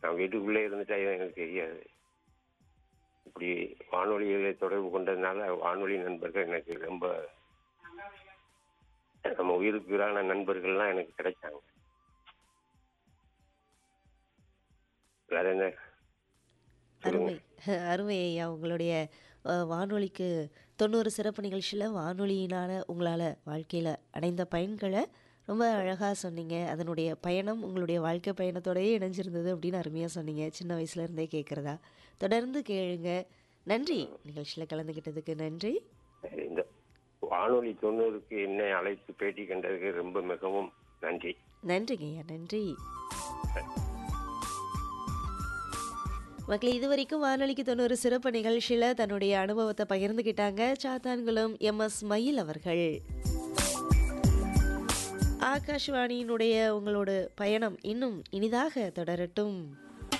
நான் வீட்டுக்குள்ளே இருந்துட்டா எனக்கு தெரியாது இப்படி வானொலிகளை தொடர்பு கொண்டதுனால வானொலி நண்பர்கள் எனக்கு ரொம்ப நம்ம உயிருக்குறான நண்பர்கள்லாம் எனக்கு கிடைச்சாங்க வேற என்ன அருமை அருமை ஐயா உங்களுடைய அஹ், வானொலிக்கு தொண்ணூறு சிறப்பு நிகழ்ச்சியில் வானொலியினால் உங்களால் வாழ்க்கையில் அடைந்த பயன்களை ரொம்ப அழகாக சொன்னீங்க அதனுடைய பயணம் உங்களுடைய வாழ்க்கை பயணத்தோடயே இணைஞ்சிருந்தது அப்படின்னு அருமையாக சொன்னீங்க சின்ன வயசுல இருந்தே கேட்குறதா தொடர்ந்து கேளுங்க நன்றி நிகழ்ச்சியில் கலந்துக்கிட்டதுக்கு நன்றி இந்த வானொலி தொண்ணூறுக்கு என்னை அழைத்து பேட்டி கண்டதுக்கு ரொம்ப மிகவும் நன்றி நன்றிங்க ஐயா நன்றி மக்களே இதுவரைக்கும் வானொலிக்கு தொண்ணூறு சிறப்பு நிகழ்ச்சியில் தன்னுடைய அனுபவத்தை பகிர்ந்துக்கிட்டாங்க சாத்தான்குளம் எம் எஸ் மயில் அவர்கள் ஆகாஷ்வாணியினுடைய உங்களோட பயணம் இன்னும் இனிதாக தொடரட்டும்